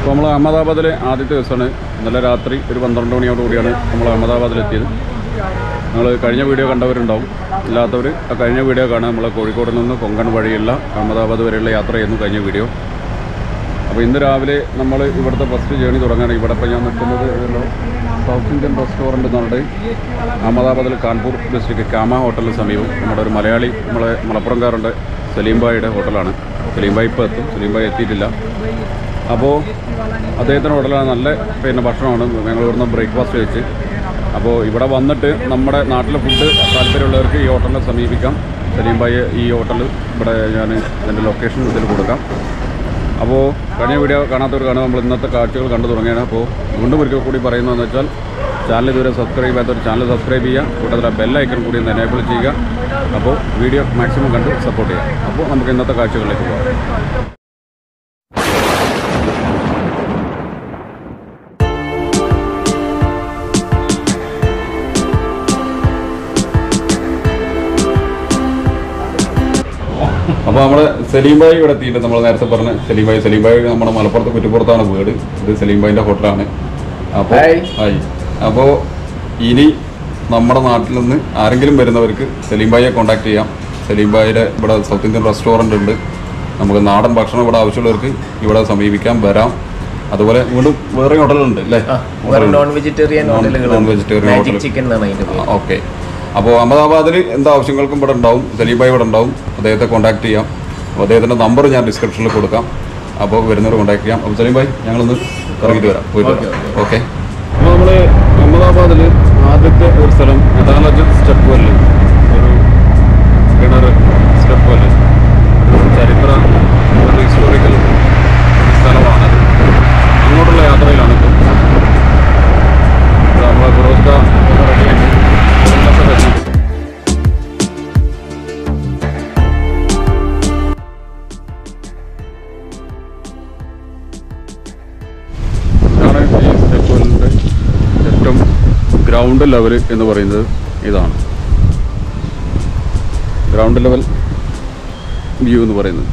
അപ്പോൾ നമ്മൾ അഹമ്മദാബാദിലെ ആദ്യത്തെ ദിവസമാണ് ഇന്നലെ രാത്രി ഒരു പന്ത്രണ്ട് മണിയോട് കൂടിയാണ് നമ്മൾ അഹമ്മദാബാദിലെത്തിയത് നിങ്ങൾ കഴിഞ്ഞ വീഡിയോ കണ്ടവരുണ്ടാവും ഇല്ലാത്തവർ ആ കഴിഞ്ഞ വീഡിയോ കാണാൻ നമ്മൾ കോഴിക്കോട് നിന്ന് കൊങ്കൺ വഴിയുള്ള അഹമ്മദാബാദ് വരെയുള്ള യാത്ര ചെയ്യുന്നു കഴിഞ്ഞ വീഡിയോ അപ്പോൾ ഇന്ന് രാവിലെ നമ്മൾ ഇവിടുത്തെ ഫസ്റ്റ് ജേണി തുടങ്ങുകയാണ് ഇവിടെ ഇപ്പോൾ ഞാൻ നിൽക്കുന്നത് ഒരു സൗത്ത് ഇന്ത്യൻ റെസ്റ്റോറൻറ്റ് എന്ന് പറഞ്ഞിട്ട് അഹമ്മദാബാദിൽ കാൺപൂർ ഡിസ്ട്രിക്ട് കാമ ഹോട്ടലിന് സമീപം നമ്മുടെ ഒരു മലയാളി നമ്മളെ മലപ്പുറംകാരുണ്ട് സലീം ബായിയുടെ ഹോട്ടലാണ് സലീം ബായി ഇപ്പോൾ എത്തും സലീം ബായി എത്തിയിട്ടില്ല അപ്പോൾ അദ്ദേഹത്തിൻ്റെ ഹോട്ടലാണ് നല്ല പിന്നെ ഭക്ഷണമാണ് ഞങ്ങൾ ഇവിടുന്ന് ബ്രേക്ക്ഫാസ്റ്റ് കഴിച്ച് അപ്പോൾ ഇവിടെ വന്നിട്ട് നമ്മുടെ നാട്ടിലെ ഫുഡ് താല്പര്യമുള്ളവർക്ക് ഈ ഹോട്ടലിനെ സമീപിക്കാം സലീം ബായി ഈ ഹോട്ടൽ ഇവിടെ ഞാൻ ഇതിൻ്റെ ലൊക്കേഷൻ ഇതിൽ കൊടുക്കാം അപ്പോൾ കഴിഞ്ഞ വീഡിയോ കാണാത്തവർ കാണുക നമ്മൾ ഇന്നത്തെ കാഴ്ചകൾ കണ്ടു തുടങ്ങിയാണ് അപ്പോൾ വീണ്ടും ഒരിക്കൽ കൂടി പറയുന്നതെന്ന് വെച്ചാൽ ചാനൽ ഇതുവരെ സബ്സ്ക്രൈബ് ചെയ്യാത്തവർ ചാനൽ സബ്സ്ക്രൈബ് ചെയ്യുക കൂട്ടത്തിൽ ആ ബെല്ലൈക്കൺ കൂടി ഒന്ന് എനേബിൾ ചെയ്യുക അപ്പോൾ വീഡിയോ മാക്സിമം കണ്ട് സപ്പോർട്ട് ചെയ്യുക അപ്പോൾ നമുക്ക് ഇന്നത്തെ കാഴ്ചകളിലേക്ക് പോകാം അപ്പോൾ നമ്മൾ സലീംബായി ഇവിടെ എത്തിയിട്ടുണ്ട് നമ്മൾ നേരത്തെ പറഞ്ഞ സലീംബായി സലീംബായി നമ്മുടെ മലപ്പുറത്ത് കുറ്റിപ്പുറത്താണ് വീട് ഇത് സലീംബായിൻ്റെ ഹോട്ടലാണ് അപ്പോൾ ഹായ്. ഹായ് അപ്പോൾ ഇനി നമ്മുടെ നാട്ടിൽ നിന്ന് ആരെങ്കിലും വരുന്നവർക്ക് സലീംബായിയെ കോൺടാക്ട് ചെയ്യാം സലീംബായിയുടെ ഇവിടെ സൗത്ത് ഇന്ത്യൻ റെസ്റ്റോറൻ്റ് ഉണ്ട് നമുക്ക് നാടൻ ഭക്ഷണം ഇവിടെ ആവശ്യമുള്ളവർക്ക് ഇവിടെ സമീപിക്കാം വരാം അതുപോലെ വീണ്ടും വേറെ ഹോട്ടലുണ്ട് അല്ലേ വേറെ നോൺ വെജിറ്റേറിയൻ Non- ഹോട്ടലുകൾ non-vegetarian മാജിക് hotel. ചിക്കൻ എന്നാണ് അതിന്റെ പേര് ഓക്കെ അപ്പോൾ അഹമ്മദാബാദിൽ എന്ത് ആവശ്യങ്ങൾക്കും ഇവിടെ ഉണ്ടാവും സലീബായി ഇവിടെ ഉണ്ടാവും അദ്ദേഹത്തെ കോൺടാക്ട് ചെയ്യാം അപ്പോൾ അദ്ദേഹത്തിൻ്റെ നമ്പർ ഞാൻ ഡിസ്ക്രിപ്ഷനിൽ കൊടുക്കാം അപ്പോൾ വരുന്നവർ കോൺടാക്ട് ചെയ്യാം അപ്പോൾ സലീം ഭായി ഞങ്ങളൊന്ന് ഇറങ്ങിയിട്ട് വരാം പോയിട്ട് Okay, വരാം ഓക്കെ അപ്പോൾ നമ്മൾ അഹമ്മദാബാദിൽ ആദ്യത്തെ ഒരു സ്ഥലം അദാലജ് സ്റ്റെപ്പ് വല്ല് ഒരു കിണർ സ്റ്റെപ്പ് വല്ല് ഒരു ചരിത്ര ഒരു ഹിസ്റ്റോറിക്കൽ സ്ഥലമാണത് അങ്ങോട്ടുള്ള യാത്രയിലാണ് ഇപ്പോൾ നമ്മളെ ഫിറോസ്ക റെഡിയായിട്ട് ഉല്ലാസം വരുന്നുണ്ട് ഇതാണ് ഈ സ്റ്റെപ്പുകളുടെ ഏറ്റവും ഗ്രൗണ്ട് ലെവൽ എന്ന് പറയുന്നത് ഇതാണ് ഗ്രൗണ്ട് ലെവൽ വ്യൂ എന്ന് പറയുന്നത്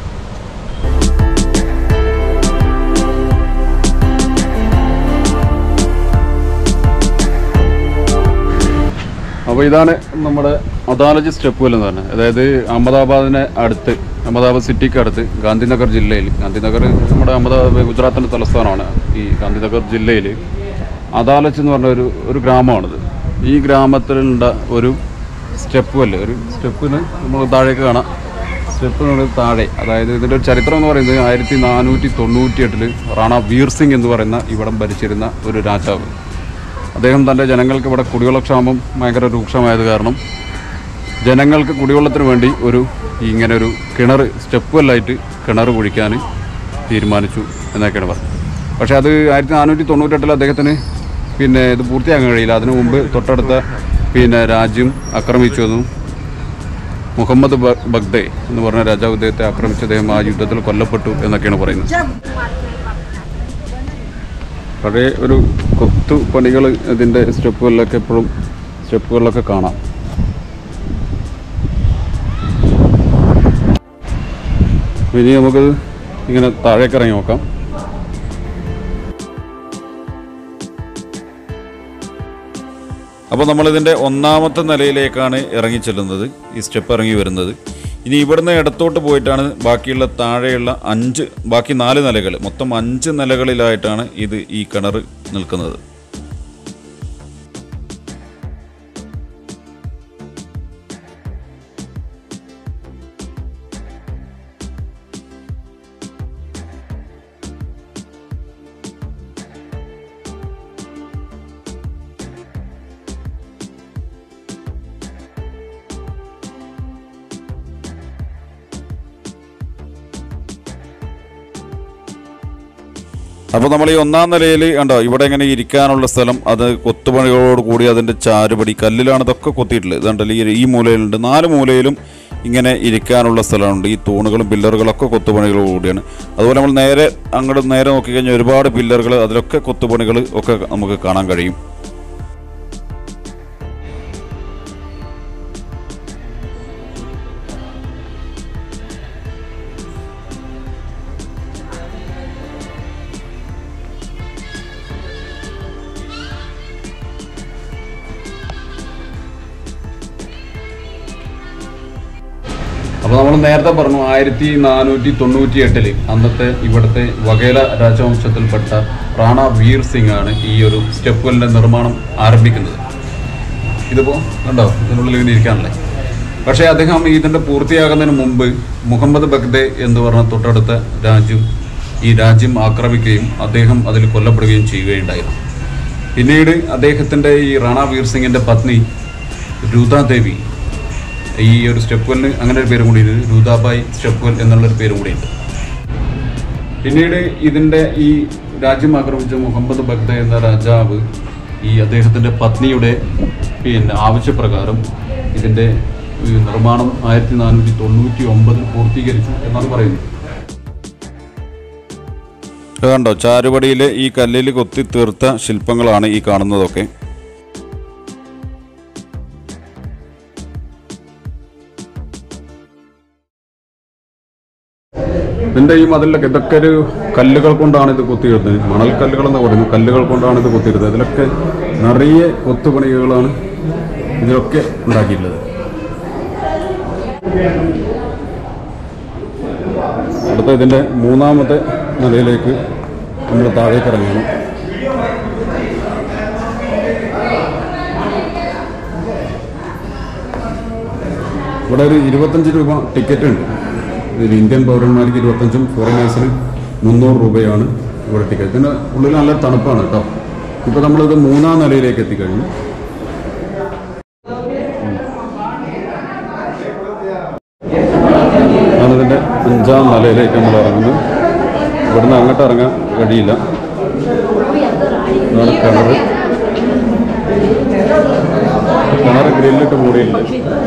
അപ്പോൾ ഇതാണ് നമ്മുടെ അദാലജ് സ്റ്റെപ്പ് എന്ന് പറഞ്ഞത് അതായത് അഹമ്മദാബാദിനെ അടുത്ത് അഹമ്മദാബാദ് സിറ്റിക്ക് അടുത്ത് ഗാന്ധിനഗർ ജില്ലയിൽ ഗാന്ധിനഗർ നമ്മുടെ അഹമ്മദാബാദ് ഗുജറാത്തിൻ്റെ തലസ്ഥാനമാണ് ഈ ഗാന്ധിനഗർ ജില്ലയിൽ അദാലജ് എന്ന് പറഞ്ഞ ഒരു ഒരു ഗ്രാമമാണിത് ഈ ഗ്രാമത്തിലുള്ള ഒരു സ്റ്റെപ്പ് അല്ലേ ഒരു സ്റ്റെപ്പിന് നമ്മൾ താഴേക്ക് കാണാം സ്റ്റെപ്പിന് താഴെ അതായത് ഇതിൻ്റെ ഒരു ചരിത്രം എന്ന് പറയുന്നത് ആയിരത്തി നാനൂറ്റി തൊണ്ണൂറ്റി എട്ടിൽ റാണ വീർ സിംഗ് എന്ന് പറയുന്ന ഇവിടം ഭരിച്ചിരുന്ന ഒരു രാജാവ് അദ്ദേഹം തൻ്റെ ജനങ്ങൾക്ക് ഇവിടെ കുടിവെള്ളക്ഷാമം ഭയങ്കര രൂക്ഷമായത് കാരണം ജനങ്ങൾക്ക് കുടിവെള്ളത്തിന് വേണ്ടി ഒരു ഇങ്ങനെ ഒരു കിണർ സ്റ്റെപ്പ് വെല്ലായിട്ട് കിണർ കുഴിക്കാൻ തീരുമാനിച്ചു എന്നൊക്കെയാണ് പറഞ്ഞത് പക്ഷേ അത് ആയിരത്തി നാനൂറ്റി തൊണ്ണൂറ്റെട്ടിൽ അദ്ദേഹത്തിന് പിന്നെ ഇത് പൂർത്തിയാക്കാൻ കഴിയില്ല അതിനു മുമ്പ് തൊട്ടടുത്ത പിന്നെ രാജ്യം ആക്രമിച്ചു എന്നും മുഹമ്മദ് ബ- ബഗ്ദെ എന്ന് പറഞ്ഞ രാജാവ് അദ്ദേഹത്തെ ആക്രമിച്ച് അദ്ദേഹം ആ യുദ്ധത്തിൽ കൊല്ലപ്പെട്ടു എന്നൊക്കെയാണ് പറയുന്നത് പഴയ ഒരു കൊത്തു പണികൾ ഇതിൻ്റെ സ്റ്റെപ്പുകളിലൊക്കെ എപ്പോഴും സ്റ്റെപ്പുകളിലൊക്കെ കാണാം ഇനി നമുക്ക് ഇങ്ങനെ താഴേക്ക് ഇറങ്ങി നോക്കാം അപ്പോൾ നമ്മളിതിൻ്റെ ഒന്നാമത്തെ നിലയിലേക്കാണ് ഇറങ്ങി ചെല്ലുന്നത് ഈ സ്റ്റെപ്പ് ഇറങ്ങി വരുന്നത് ഇനി ഇവിടുന്ന് ഇടത്തോട്ട് പോയിട്ടാണ് ബാക്കിയുള്ള താഴെയുള്ള അഞ്ച് ബാക്കി നാല് നിലകൾ മൊത്തം അഞ്ച് നിലകളിലായിട്ടാണ് ഇത് ഈ കിണർ നിൽക്കുന്നത് അപ്പോൾ നമ്മൾ ഈ ഒന്നാം നിലയിൽ കണ്ടോ ഇവിടെ ഇങ്ങനെ ഇരിക്കാനുള്ള സ്ഥലം അത് കൊത്തുപണികളോട് കൂടി അതിൻ്റെ ചാരുപടി കല്ലിലാണ് ഇതൊക്കെ കൊത്തിയിട്ടുള്ളത് ഇതുണ്ടല്ലോ ഈ ഈ മൂലയിലുണ്ട് നാല് മൂലയിലും ഇങ്ങനെ ഇരിക്കാനുള്ള സ്ഥലമുണ്ട് ഈ തൂണുകളും പില്ലറുകളൊക്കെ കൊത്തുപണികളോട് കൂടിയാണ് അതുപോലെ നമ്മൾ നേരെ അങ്ങോട്ട് നേരെ നോക്കിക്കഴിഞ്ഞാൽ ഒരുപാട് പില്ലറുകൾ അതിലൊക്കെ കൊത്തുപണികൾ ഒക്കെ നമുക്ക് കാണാൻ കഴിയും അപ്പോൾ നമ്മൾ നേരത്തെ പറഞ്ഞു ആയിരത്തി നാനൂറ്റി തൊണ്ണൂറ്റി എട്ടില് അന്നത്തെ ഇവിടുത്തെ വകേല രാജവംശത്തിൽപ്പെട്ട റാണ വീർ സിംഗ് ആണ് ഈ ഒരു സ്റ്റെപ്പുകളുടെ നിർമ്മാണം ആരംഭിക്കുന്നത് ഇതിപ്പോൾ കണ്ടോ ഇതിനുള്ളിൽ ഇങ്ങനെ ഇരിക്കാനല്ലേ പക്ഷേ അദ്ദേഹം ഇതിൻ്റെ പൂർത്തിയാകുന്നതിന് മുമ്പ് മുഹമ്മദ് ബഗ്ദെ എന്ന് പറഞ്ഞ തൊട്ടടുത്ത രാജ്യം ഈ രാജ്യം ആക്രമിക്കുകയും അദ്ദേഹം അതിൽ കൊല്ലപ്പെടുകയും ചെയ്യുകയുണ്ടായിരുന്നു പിന്നീട് അദ്ദേഹത്തിൻ്റെ ഈ റാണ വീർ സിംഗിൻ്റെ പത്നി രുദാദേവി ഈ ഒരു സ്റ്റെപ്വലിന് അങ്ങനെ ഒരു പേരും കൂടി ഉണ്ട് രൂതാബായ് സ്റ്റെപ്വൽ എന്നുള്ളൊരു പേരും കൂടിയുണ്ട് പിന്നീട് ഇതിൻ്റെ ഈ രാജ്യം ആക്രമിച്ച മുഹമ്മദ് ബഗ്ദ എന്ന രാജാവ് ഈ അദ്ദേഹത്തിൻ്റെ പത്നിയുടെ പിന്നെ ആവശ്യപ്രകാരം ഇതിൻ്റെ ഈ നിർമ്മാണം ആയിരത്തി നാനൂറ്റി തൊണ്ണൂറ്റി ഒമ്പതിൽ പൂർത്തീകരിച്ചു എന്നാണ് പറയുന്നത് ഇത് കണ്ടോ ചാരുപടിയിലെ ഈ കല്ലിൽ കൊത്തി തീർത്ത ശില്പങ്ങളാണ് ഈ കാണുന്നതൊക്കെ ഇതിൻ്റെ ഈ മതിലൊക്കെ ഇതൊക്കെ ഒരു കല്ലുകൾ കൊണ്ടാണ് ഇത് കൊത്തിയിരുന്നത് മണൽ കല്ലുകൾ എന്ന് പറയുന്നു കല്ലുകൾ കൊണ്ടാണ് ഇത് കൊത്തിയിരുന്നത് ഇതിലൊക്കെ നിറയെ കൊത്തുപണികളാണ് ഇതിലൊക്കെ ഉണ്ടാക്കിയിട്ടുള്ളത് അടുത്ത ഇതിൻ്റെ മൂന്നാമത്തെ നിലയിലേക്ക് നമ്മൾ താഴേക്ക് ഇറങ്ങണം ഇവിടെ ഒരു ഇരുപത്തഞ്ച് രൂപ ടിക്കറ്റ് ഉണ്ട് ഇതിൽ ഇന്ത്യൻ പൗരന്മാർക്ക് ഇരുപത്തഞ്ചും ഫോറിനേഴ്സിന് മുന്നൂറ് രൂപയാണ് ഇവിടെ ടിക്കറ്റ് ഇതിന് ഉള്ളിൽ നല്ല തണുപ്പാണ് കേട്ടോ ഇപ്പോൾ നമ്മളിത് മൂന്നാം നിലയിലേക്ക് എത്തിക്കഴിഞ്ഞു ആണ് ഇതിൻ്റെ അഞ്ചാം നിലയിലേക്ക് നമ്മൾ ഇറങ്ങുന്നത് ഇവിടുന്ന് അങ്ങോട്ട് ഇറങ്ങാൻ കഴിയില്ല ഇതാണ് കിണർ കിണർ ഗ്രില്ലിട്ട് മൂടിയിട്ടുണ്ട്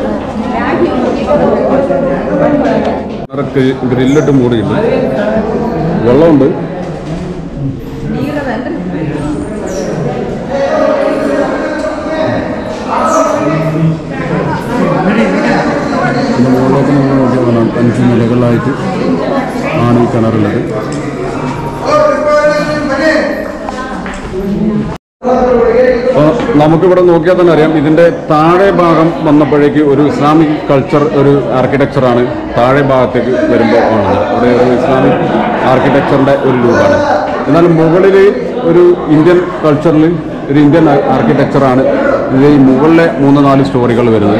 കിണറൊക്കെ ഗ്രില്ലിട്ട് മൂടിയിട്ടുണ്ട് വെള്ളമുണ്ട് പിന്നെ മുകളിലേക്ക് നമ്മൾ നോക്കിയാൽ കാണാം അഞ്ച് നിലകളായിട്ട് ആണ് ഈ കിണറുള്ളത് അപ്പോൾ നമുക്കിവിടെ നോക്കിയാൽ തന്നെ അറിയാം ഇതിൻ്റെ താഴെ ഭാഗം വന്നപ്പോഴേക്ക് ഒരു ഇസ്ലാമിക് കൾച്ചർ ഒരു ആർക്കിടെക്ചറാണ് താഴെ ഭാഗത്തേക്ക് വരുമ്പോൾ കാണുന്നത് ഇവിടെ ഒരു ഇസ്ലാമിക് ആർക്കിടെക്ചറിൻ്റെ ഒരു രൂപമാണ് എന്നാൽ മുകളിൽ ഒരു ഇന്ത്യൻ കൾച്ചറിൽ ഒരു ഇന്ത്യൻ ആർക്കിടെക്ചറാണ് ഇത് ഈ മുകളിലെ മൂന്ന് നാല് സ്റ്റോറികൾ വരുന്നത്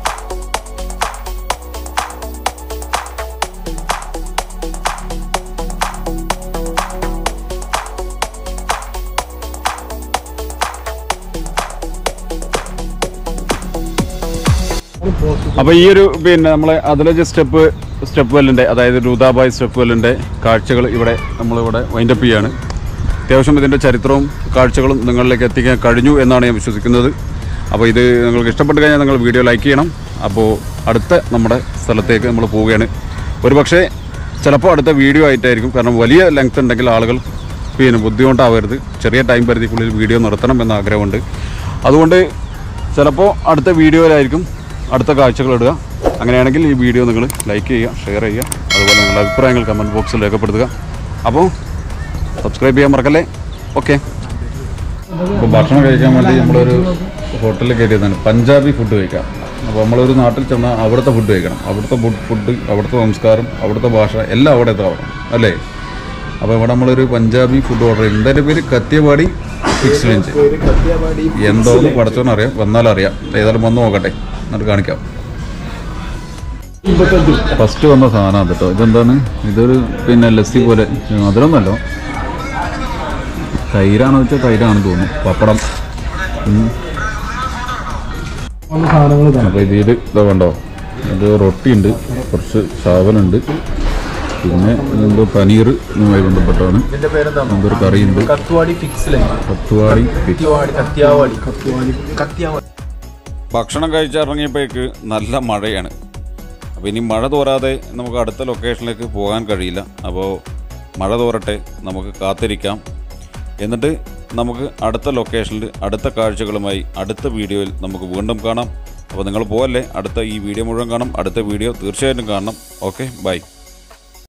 അപ്പോൾ ഈ ഒരു പിന്നെ നമ്മളെ അതിലജ് സ്റ്റെപ്പ് സ്റ്റെപ്പ് വെല്ലിൻ്റെ അതായത് രൂതാബായ് സ്റ്റെപ്പ് വെല്ലിൻ്റെ കാഴ്ചകൾ ഇവിടെ നമ്മളിവിടെ വൈൻഡപ്പ് ചെയ്യാണ് അത്യാവശ്യം ഇതിൻ്റെ ചരിത്രവും കാഴ്ചകളും നിങ്ങളിലേക്ക് എത്തിക്കാൻ കഴിഞ്ഞു എന്നാണ് ഞാൻ വിശ്വസിക്കുന്നത് അപ്പോൾ ഇത് നിങ്ങൾക്ക് ഇഷ്ടപ്പെട്ട് കഴിഞ്ഞാൽ നിങ്ങൾ വീഡിയോ ലൈക്ക് ചെയ്യണം അപ്പോൾ അടുത്ത നമ്മുടെ സ്ഥലത്തേക്ക് നമ്മൾ പോവുകയാണ് ഒരു പക്ഷേ ചിലപ്പോൾ അടുത്ത വീഡിയോ ആയിട്ടായിരിക്കും കാരണം വലിയ ലെങ്ത് ഉണ്ടെങ്കിൽ ആളുകൾ പിന്നെ ബുദ്ധിമുട്ടാവരുത് ചെറിയ ടൈം പരിധിക്കുള്ളിൽ വീഡിയോ നിർത്തണം എന്ന ആഗ്രഹമുണ്ട് അതുകൊണ്ട് ചിലപ്പോൾ അടുത്ത വീഡിയോയിലായിരിക്കും അടുത്ത കാഴ്ചകൾ ഇടുക അങ്ങനെയാണെങ്കിൽ ഈ വീഡിയോ നിങ്ങൾ ലൈക്ക് ചെയ്യുക ഷെയർ ചെയ്യുക അതുപോലെ നിങ്ങളുടെ അഭിപ്രായങ്ങൾ കമൻറ്റ് ബോക്സിൽ രേഖപ്പെടുത്തുക അപ്പോൾ സബ്സ്ക്രൈബ് ചെയ്യാൻ മറക്കല്ലേ ഓക്കെ ഇപ്പോൾ ഭക്ഷണം കഴിക്കാൻ വേണ്ടി നമ്മളൊരു ഹോട്ടലിൽ കയറിയതാണ് പഞ്ചാബി ഫുഡ് കഴിക്കാം അപ്പോൾ നമ്മളൊരു നാട്ടിൽ ചെന്നാൽ അവിടുത്തെ ഫുഡ് കഴിക്കണം അവിടുത്തെ ഫുഡ് ഫുഡ് അവിടുത്തെ സംസ്കാരം അവിടുത്തെ ഭാഷ എല്ലാം അവിടെ എത്താവണം അല്ലേ അപ്പോൾ ഇവിടെ നമ്മളൊരു പഞ്ചാബി ഫുഡ് ഓർഡർ ചെയ്തു എൻ്റെ പേര് കത്തിയപാടി ഫിക്സ് ലഞ്ച് എന്തോന്ന് പഠിച്ചോന്നറിയാം വന്നാലറിയാം ഏതായാലും വന്ന് നോക്കട്ടെ എന്നിട്ട് കാണിക്കാം ഫസ്റ്റ് വന്ന സാധനമാണ് കേട്ടോ ഇതെന്താണ് ഇതൊരു പിന്നെ ലസ്സി പോലെ മധുരമൊന്നുമല്ലോ തൈരാണെന്ന് വെച്ചാൽ തൈരാണെന്ന് തോന്നുന്നു പപ്പടം ഉം. അപ്പോൾ ഇതിൽ ഇതാ കണ്ടോ ഇത് റൊട്ടിയുണ്ട് കുറച്ച് സാവനുണ്ട് പിന്നെ എന്തോ പനീർ ഇതുമായി ബന്ധപ്പെട്ടാണ് ഇതിന്റെ പേരെന്താണ് എന്തൊരു കറിയുണ്ട് കത്തുവാടി ഫിക്സ് പത്തുവാടി കത്തിയാവാടി കത്തിയാവാടി കത്തിയാവാടി ഭക്ഷണം കഴിച്ചിറങ്ങിയപ്പോഴേക്ക് നല്ല മഴയാണ് അപ്പോൾ ഇനി മഴ തോരാതെ നമുക്ക് അടുത്ത ലൊക്കേഷനിലേക്ക് പോകാൻ കഴിയില്ല അപ്പോൾ മഴ തോരട്ടെ നമുക്ക് കാത്തിരിക്കാം എന്നിട്ട് നമുക്ക് അടുത്ത ലൊക്കേഷനിൽ അടുത്ത കാഴ്ചകളുമായി അടുത്ത വീഡിയോയിൽ നമുക്ക് വീണ്ടും കാണാം അപ്പോൾ നിങ്ങൾ പോകല്ലേ അടുത്ത ഈ വീഡിയോ മുഴുവൻ കാണാം അടുത്ത വീഡിയോ തീർച്ചയായിട്ടും കാണണം ഓക്കെ ബൈ